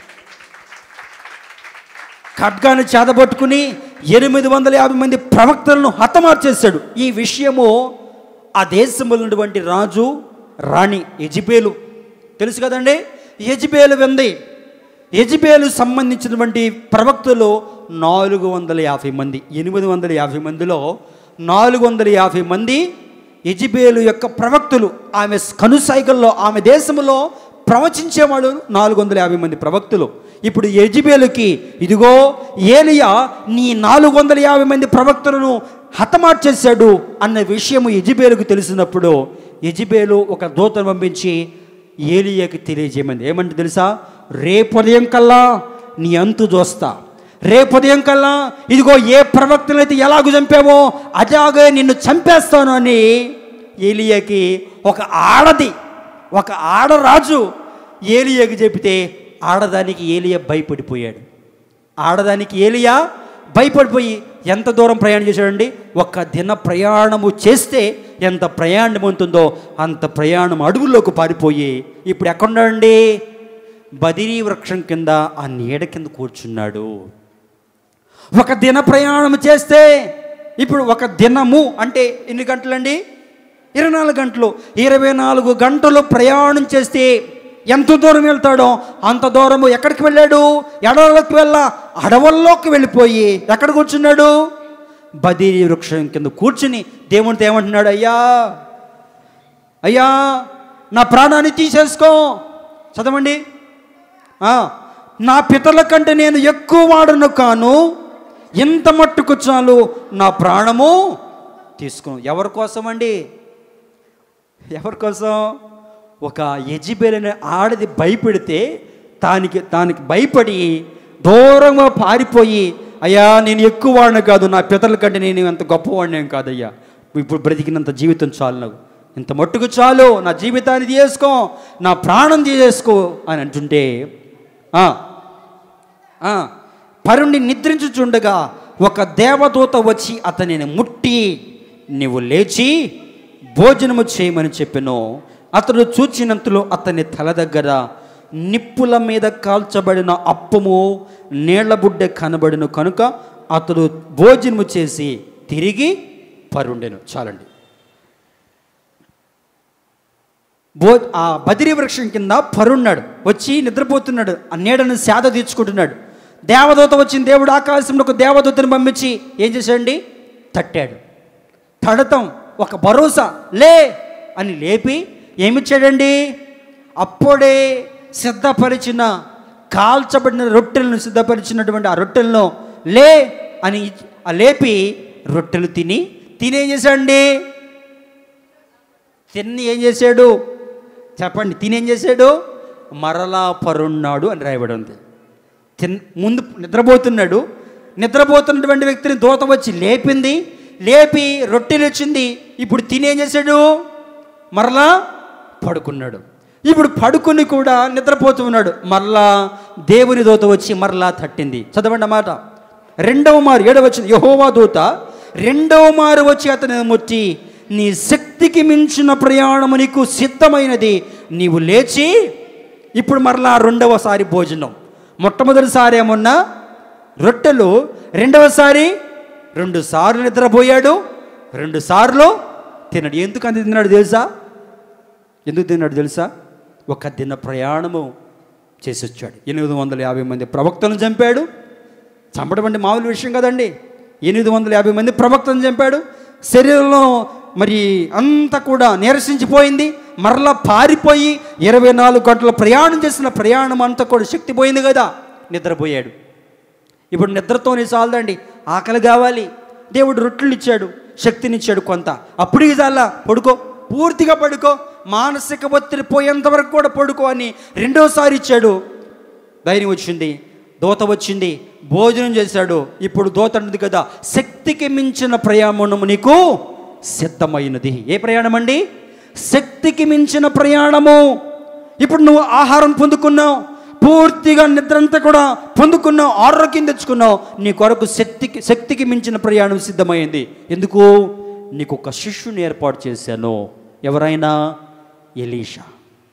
ఖడ్గాన్ని చేతపట్టుకుని ఎనిమిది వందల యాభై మంది ప్రవక్తలను హతమార్చేశాడు ఈ విషయము ఆ దేశంలో ఉన్నటువంటి రాజు రాణి ఎజిబేలు తెలుసు కదండి ఎజిబేలు వింది ఎజిబేలు సంబంధించినటువంటి ప్రవక్తలు నాలుగు వందల యాభై మంది ఎనిమిది వందల యాభై మందిలో నాలుగు వందల యాభై మంది ఎజిబేలు యొక్క ప్రవక్తలు ఆమె కనుసైకల్లో ఆమె దేశంలో ప్రవచించేవాడు నాలుగు వందల యాభై మంది ప్రవక్తలు ఇప్పుడు ఎజిబేలుకి ఇదిగో ఏలియా నీ నాలుగు వందల యాభై మంది ప్రవక్తలను హతమార్చేశాడు అన్న విషయము ఎజిబేలుకు తెలిసినప్పుడు ఎజిబేలు ఒక దూతను పంపించి ఏలియాకి తెలియజేయమంది ఏమంటే తెలుసా రేపు ఉదయం కల్లా నీ అంతు చూస్తా రేపు ఉదయం కల్లా ఇదిగో ఏ ప్రవక్తనైతే ఎలాగూ చంపావో అలాగే నిన్ను చంపేస్తాను అని ఏలియాకి ఒక ఆడది ఒక ఆడరాజు ఏలియాకి చెబితే ఆడదానికి ఏలియా భయపడిపోయాడు ఆడదానికి ఏలియా భయపడిపోయి ఎంత దూరం ప్రయాణం చేశాడండి ఒక్క దిన ప్రయాణము చేస్తే ఎంత ప్రయాణం ఉంటుందో అంత ప్రయాణం అడవుల్లోకి పారిపోయి ఇప్పుడు ఎక్కడున్నాడండి బదిరీ వృక్షం కింద ఆ నీడ కింద కూర్చున్నాడు ఒక దిన ప్రయాణం చేస్తే ఇప్పుడు ఒక దినము అంటే ఎన్ని గంటలండి ఇరవై నాలుగు గంటలు ఇరవై నాలుగు గంటలు ప్రయాణం చేస్తే ఎంత దూరం వెళ్తాడో అంత దూరము ఎక్కడికి వెళ్ళాడు ఎడవలోకి వెళ్ళ అడవుల్లోకి వెళ్ళిపోయి ఎక్కడ కూర్చున్నాడు బదిరి వృక్షం కింద కూర్చుని దేవునితో ఏమంటున్నాడు అయ్యా అయ్యా నా ప్రాణాన్ని తీసేసుకో చదవండి ఆ, నా పితల కంటే నేను ఎక్కువ వాడను కాను ఎంత మట్టుకు చాలు నా ప్రాణము తీసుకో ఎవరి కోసం అండి ఎవరి కోసం ఒక యజిబేలని ఆడది భయపెడితే దానికి దానికి భయపడి దూరంగా పారిపోయి అయ్యా నేను ఎక్కువ వాడిని కాదు నా పితల కంటే నేను అంత గొప్పవాడిని ఏం కాదయ్యా ఇప్పుడు బ్రతికినంత జీవితం చాలు నాకు ఇంత మట్టుకు చాలు నా జీవితాన్ని తీసేసుకో నా ప్రాణం తీసేసుకో అని అంటుంటే ఆ, ఆ, పరుణ్ణి నిద్రించుచుండగా ఒక దేవదూత వచ్చి అతనిని ముట్టి నీవు లేచి భోజనము చేయమని చెప్పెను అతడు చూచినంతలో అతని తల దగ్గర నిప్పుల మీద కాల్చబడిన అప్పము నీళ్ల బుడ్డ కనబడిన కనుక అతడు భోజనము చేసి తిరిగి పరుండెను చాలండి బో ఆ బదిరి వృక్షం కింద పరున్నాడు వచ్చి నిద్రపోతున్నాడు ఆ నీడను సేద తీర్చుకుంటున్నాడు దేవదూత వచ్చిన దేవుడు ఆకాశంలో ఒక దేవదూతను పంపించి ఏం చేశాడండి తట్టాడు తడతాం ఒక భరోసా లే అని లేపి ఏమిచ్చాడండి అప్పుడే సిద్ధపరిచిన కాల్చబడిన రొట్టెలను సిద్ధపరిచినటువంటి ఆ రొట్టెలను లే అని ఇచ్- ఆ లేపి రొట్టెలు తిని తినేం చేశాడండి తిని ఏం చేశాడు చెప్పండి తిని ఏం చేశాడు మరలా పరున్నాడు అని రాయబడి ఉంది తిన్ ముందు నిద్రపోతున్నాడు నిద్రపోతున్నటువంటి వ్యక్తిని దూత వచ్చి లేపింది లేపి రొట్టెలు వచ్చింది ఇప్పుడు తిని ఏం చేశాడు మరలా పడుకున్నాడు ఇప్పుడు పడుకుని కూడా నిద్రపోతూ ఉన్నాడు మరలా దేవుని దూత వచ్చి మరలా తట్టింది చదవండి మాట రెండవ మారు ఏడవ వచ్చింది యహోవా దూత రెండవ మారు వచ్చి అతని ముట్టి నీ శక్తికి మించిన ప్రయాణము నీకు సిద్ధమైనది నీవు లేచి ఇప్పుడు మరలా రెండవసారి భోజనం మొట్టమొదటిసారి ఏమన్నా రొట్టెలు రెండవసారి రెండు సార్లు నిద్రపోయాడు రెండు సార్లు తిన్నాడు ఎందుకు అంత తిన్నాడు తెలుసా ఎందుకు తిన్నాడు తెలుసా ఒక దిన ప్రయాణము చేసి వచ్చాడు ఎనిమిది వందల యాభై మంది ప్రవక్తలను చంపాడు చంపడం అంటే మామూలు విషయం కదండి ఎనిమిది వందల యాభై మంది ప్రవక్తలను చంపాడు శరీరంలో మరి అంతా కూడా నీరసించిపోయింది మరలా పారిపోయి ఇరవై నాలుగు గంటల ప్రయాణం చేసిన ప్రయాణం అంతా కూడా శక్తి పోయింది కదా నిద్రపోయాడు ఇప్పుడు నిద్రతోనే చాలదండి ఆకలి కావాలి దేవుడు రొట్టెలు ఇచ్చాడు శక్తినిచ్చాడు కొంత అప్పటికి చాలా పడుకో పూర్తిగా పడుకో మానసిక ఒత్తిడి పోయేంత వరకు కూడా పడుకో అని రెండోసారి ఇచ్చాడు ధైర్యం వచ్చింది దోత వచ్చింది భోజనం చేశాడు ఇప్పుడు దోత అన్నది కదా శక్తికి మించిన ప్రయాణము నీకు సిద్ధమైనది ఏ ప్రయాణం అండి శక్తికి మించిన ప్రయాణము ఇప్పుడు నువ్వు ఆహారం పొందుకున్నావు పూర్తిగా నిద్రంతా కూడా పొందుకున్నావు ఆరోగ్యం తెచ్చుకున్నావు నీ కొరకు శక్తికి శక్తికి మించిన ప్రయాణం సిద్ధమైంది ఎందుకు నీకు ఒక శిష్యుని ఏర్పాటు చేశాను ఎవరైనా ఎలీషా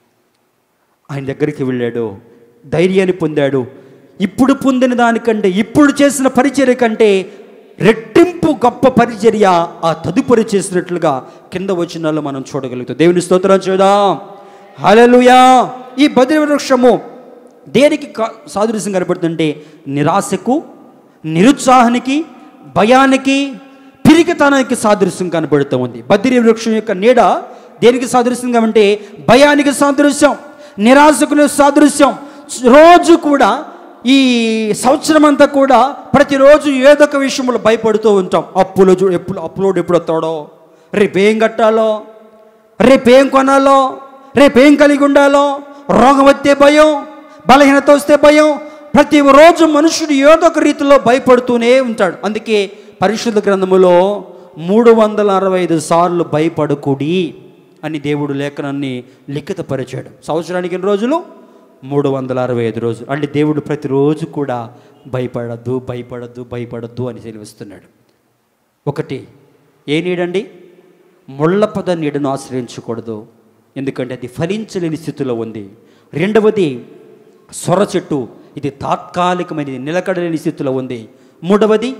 ఆయన దగ్గరికి వెళ్ళాడు ధైర్యాన్ని పొందాడు ఇప్పుడు పొందిన దానికంటే ఇప్పుడు చేసిన పరిచర్య కంటే రెట్టింపు గొప్ప పరిచర్య ఆ తదుపరి చేసినట్లుగా కింద వచ్చినాల్లో మనం చూడగలుగుతాం దేవుని స్తోత్రం చూద్దాం హల్లెలూయా ఈ బదిరి వృక్షము దేనికి కా- సాదృశ్యం కనబడుతుంటే నిరాశకు నిరుత్సాహానికి భయానికి పిరికితనానికి సాదృశ్యం కనబడుతూ ఉంది బద్రి వృక్షం యొక్క నీడ దేనికి సాదృశ్యంగా అంటే భయానికి సాదృశ్యం నిరాశకు సాదృశ్యం రోజు కూడా ఈ సంవత్సరం అంతా కూడా ప్రతిరోజు ఏదో ఒక విషయంలో భయపడుతూ ఉంటాం అప్పులో చూ ఎప్పుడు అప్పులోడు ఎప్పుడు వస్తాడో రేపేం కట్టాలో రేపేం కొనాలో రేపేం కలిగి ఉండాలో రోగం వస్తే భయం బలహీనత వస్తే భయం ప్రతిరోజు మనుషుడు ఏదో ఒక రీతిలో భయపడుతూనే ఉంటాడు అందుకే పరిశుద్ధ గ్రంథములో మూడు వందల అరవై ఐదు సార్లు భయపడకుడి అని దేవుడు లేఖనాన్ని లిఖితపరిచాడు సంవత్సరానికి ఎన్ని రోజులు మూడు వందల అరవై ఐదు రోజులు అంటే దేవుడు ప్రతిరోజు కూడా భయపడద్దు భయపడద్దు భయపడద్దు అని సెలవిస్తున్నాడు ఒకటి ఏ నీడండి ముళ్ళ పద నీడను ఆశ్రయించకూడదు ఎందుకంటే అది ఫలించలేని స్థితిలో ఉంది రెండవది సొర చెట్టు ఇది తాత్కాలికమైనది నిలకడలేని స్థితిలో ఉంది మూడవది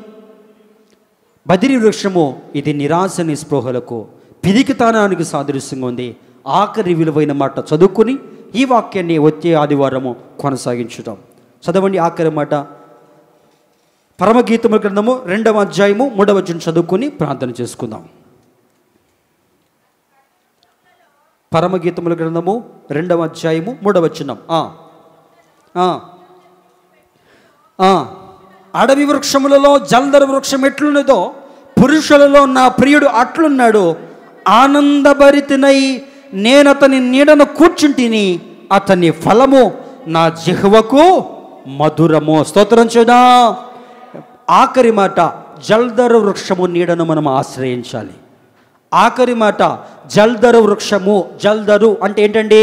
బదిరి వృక్షము ఇది నిరాశ నిస్పృహలకు పిరికితనానికి సాదృశ్యంగా ఉంది ఆఖరి విలువైన మాట చదువుకుని ఈ వాక్యాన్ని వచ్చే ఆదివారము కొనసాగించుదాం చదవండి ఆఖరి మాట పరమగీతముల గ్రంథము రెండవ అధ్యాయము మూడవ వచనం చదువుకుని ప్రార్థన చేసుకుందాం పరమగీతముల గ్రంథము రెండవ అధ్యాయము మూడవ వచనం ఆ. ఆ. ఆ. అడవి వృక్షములలో జల్దర వృక్షం ఎట్లున్నదో పురుషులలో నా ప్రియుడు అట్లున్నాడు ఆనందభరితనై నేను అతని నీడను కూర్చుంటిని అతని ఫలము నా జిహ్వకు మధురము స్తోత్రం చూదా ఆఖరి మాట జల్దర వృక్షము నీడను మనం ఆశ్రయించాలి ఆఖరి మాట జల్దరు వృక్షము జల్దరు అంటే ఏంటండి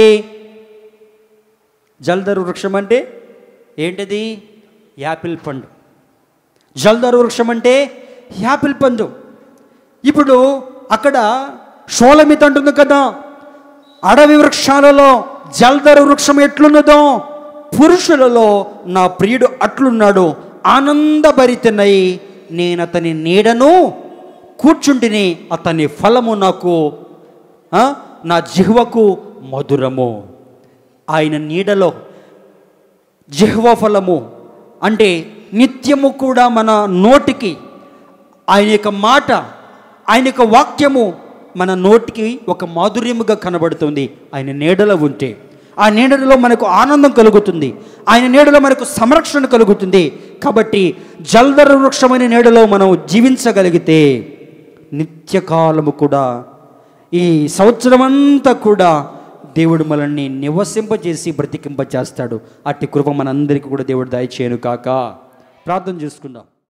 జల్దరు వృక్షం అంటే ఏంటిది యాపిల్ పండు జల్దరు వృక్షం అంటే యాపిల్ పండు ఇప్పుడు అక్కడ షోలమిత్ అంటుంది కదా అడవి వృక్షాలలో జల్దరు వృక్షం ఎట్లున్నదో పురుషులలో నా ప్రియుడు అట్లున్నాడు ఆనందభరితనై నేను అతని నీడను కూర్చుంటిని అతని ఫలము నాకు ఆ, నా జిహ్వకు మధురము ఆయన నీడలో జిహ్వ ఫలము అంటే నిత్యము కూడా మన నోటికి ఆయన యొక్క మాట ఆయన యొక్క వాక్యము మన నోటికి ఒక మాధుర్యముగా కనబడుతుంది ఆయన నీడలో ఉంటే ఆ నీడలో మనకు ఆనందం కలుగుతుంది ఆయన నీడలో మనకు సంరక్షణ కలుగుతుంది కాబట్టి జల్దర వృక్షమైన నీడలో మనం జీవించగలిగితే నిత్యకాలము కూడా ఈ సంవత్సరం అంతా కూడా దేవుడు మనల్ని నివసింపజేసి బ్రతికింపజేస్తాడు అట్టి కృప మనందరికీ కూడా దేవుడు దయచేయను కాక ప్రార్థన చేసుకుందాం